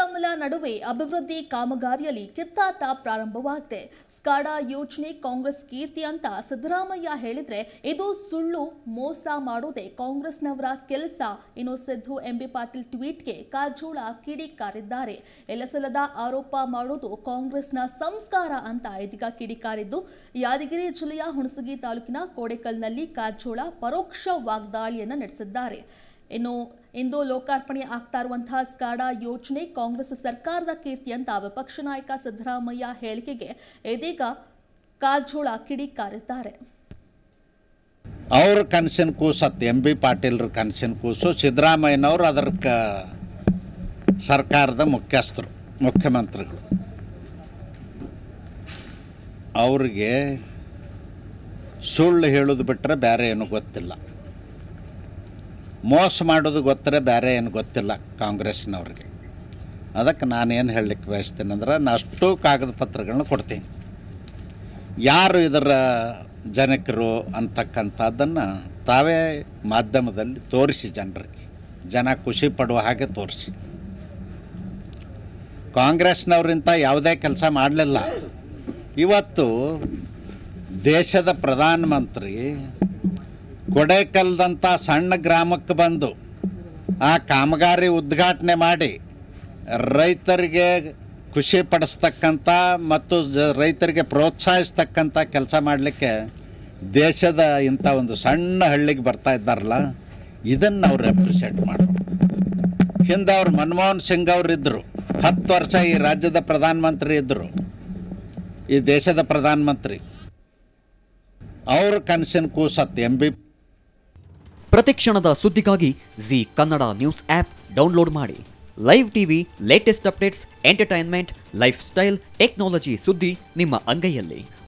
ಶ್ರೀರಾಮುಲ ನಡುವೆ ಅಭಿವೃದ್ಧಿ ಕಾಮಗಾರಿಯಲ್ಲಿ ಕಿತ್ತಾಟ ಪ್ರಾರಂಭವಾಗಿದೆ ಸ್ಕಾಡಾ ಯೋಜನೆ ಕಾಂಗ್ರೆಸ್ ಕೀರ್ತಿ ಅಂತ ಸಿದ್ದರಾಮಯ್ಯ ಹೇಳಿದ್ರೆ ಇದು ಸುಳ್ಳು ಮೋಸ ಮಾಡೋದೇ ಕಾಂಗ್ರೆಸ್ನವರ ಕೆಲಸ ಇನ್ನು ಸಿದ್ದು ಎಂಬಿ ಪಾಟೀಲ್ ಟ್ವೀಟ್ಗೆ ಕಾಜೋಳ ಕಿಡಿಕಾರಿದ್ದಾರೆ ಎಲ್ಲಸಲ್ಲದ ಆರೋಪ ಮಾಡೋದು ಕಾಂಗ್ರೆಸ್ನ ಸಂಸ್ಕಾರ ಅಂತ ಇದೀಗ ಕಿಡಿಕಾರಿದ್ದು ಯಾದಗಿರಿ ಜಿಲ್ಲೆಯ ಹುಣಸಗಿ ತಾಲೂಕಿನ ಕೋಡೆಕಲ್ನಲ್ಲಿ ಕಾಜೋಳ ಪರೋಕ್ಷ ವಾಗ್ದಾಳಿಯನ್ನ ನಡೆಸಿದ್ದಾರೆ ಇನ್ನು ಇಂದು ಲೋಕಾರ್ಪಣೆ ಆಗ್ತಾ ಇರುವಂತಹ ಸ್ಕಾಡಾ ಯೋಜನೆ ಕಾಂಗ್ರೆಸ್ ಸರ್ಕಾರದ ಕೀರ್ತಿ ಅಂತ ವಿಪಕ್ಷ ನಾಯಕ ಸಿದ್ದರಾಮಯ್ಯ ಹೇಳಿಕೆಗೆ ಇದೀಗ ಕಾಜೋಳ ಕಿಡಿಕಾರಿದ್ದಾರೆ ಅವ್ರ ಕನಸಿನ ಕೂಸತ್ತು ಎಂ ಬಿ ಪಾಟೀಲ್ರ ಕನಸಿನ ಕೂಸು ಸಿದ್ದರಾಮಯ್ಯನವರು ಅದರ ಕ ಸರ್ಕಾರದ ಮುಖ್ಯಸ್ಥರು ಮುಖ್ಯಮಂತ್ರಿಗಳು ಅವ್ರಿಗೆ ಸುಳ್ಳು ಹೇಳೋದು ಬಿಟ್ಟರೆ ಬೇರೆ ಏನು ಗೊತ್ತಿಲ್ಲ ಮೋಸ ಮಾಡೋದು ಗೊತ್ತರೆ ಬೇರೆ ಏನು ಗೊತ್ತಿಲ್ಲ ಕಾಂಗ್ರೆಸ್ನವ್ರಿಗೆ ಅದಕ್ಕೆ ನಾನೇನು ಹೇಳಲಿಕ್ಕೆ ಬಯಸ್ತೀನಿ ಅಂದ್ರೆ ನಾನು ಅಷ್ಟು ಕಾಗದ ಪತ್ರಗಳನ್ನ ಕೊಡ್ತೀನಿ ಯಾರು ಇದರ ಜನಕರು ಅಂತಕ್ಕಂಥದ್ದನ್ನು ತಾವೇ ಮಾಧ್ಯಮದಲ್ಲಿ ತೋರಿಸಿ ಜನರಿಗೆ ಜನ ಖುಷಿ ಪಡುವ ಹಾಗೆ ತೋರಿಸಿ ಕಾಂಗ್ರೆಸ್ನವರಿಂತ ಯಾವುದೇ ಕೆಲಸ ಮಾಡಲಿಲ್ಲ ಇವತ್ತು ದೇಶದ ಪ್ರಧಾನಮಂತ್ರಿ ಕೊಡೇಕಲ್ದಂಥ ಸಣ್ಣ ಗ್ರಾಮಕ್ಕೆ ಬಂದು ಆ ಕಾಮಗಾರಿ ಉದ್ಘಾಟನೆ ಮಾಡಿ ರೈತರಿಗೆ ಖುಷಿ ಪಡಿಸ್ತಕ್ಕಂಥ ಮತ್ತು ಜ ರೈತರಿಗೆ ಪ್ರೋತ್ಸಾಹಿಸ್ತಕ್ಕಂಥ ಕೆಲಸ ಮಾಡಲಿಕ್ಕೆ ದೇಶದ ಇಂಥ ಒಂದು ಸಣ್ಣ ಹಳ್ಳಿಗೆ ಬರ್ತಾ ಇದ್ದಾರಲ್ಲ ಇದನ್ನು ಅವ್ರು ಅಪ್ರಿಷಿಯೇಟ್ ಮಾಡಬೇಕು ಹಿಂದೆ ಅವ್ರು ಮನಮೋಹನ್ ಸಿಂಗ್ ಅವರು ಇದ್ದರು ಹತ್ತು ವರ್ಷ ಈ ರಾಜ್ಯದ ಪ್ರಧಾನಮಂತ್ರಿ ಇದ್ದರು ಈ ದೇಶದ ಪ್ರಧಾನಮಂತ್ರಿ ಅವ್ರ ಕನಸಿನ ಕೂಸತ್ತು ಎಂ ಬಿ ಪ್ರತಿಕ್ಷಣದ ಸುದ್ದಿಗಾಗಿ Zee Kannada news app download ಮಾಡಿ live TV latest updates entertainment life style technology ಸುದ್ದಿ ನಿಮ್ಮ ಅಂಗೈಯಲ್ಲಿ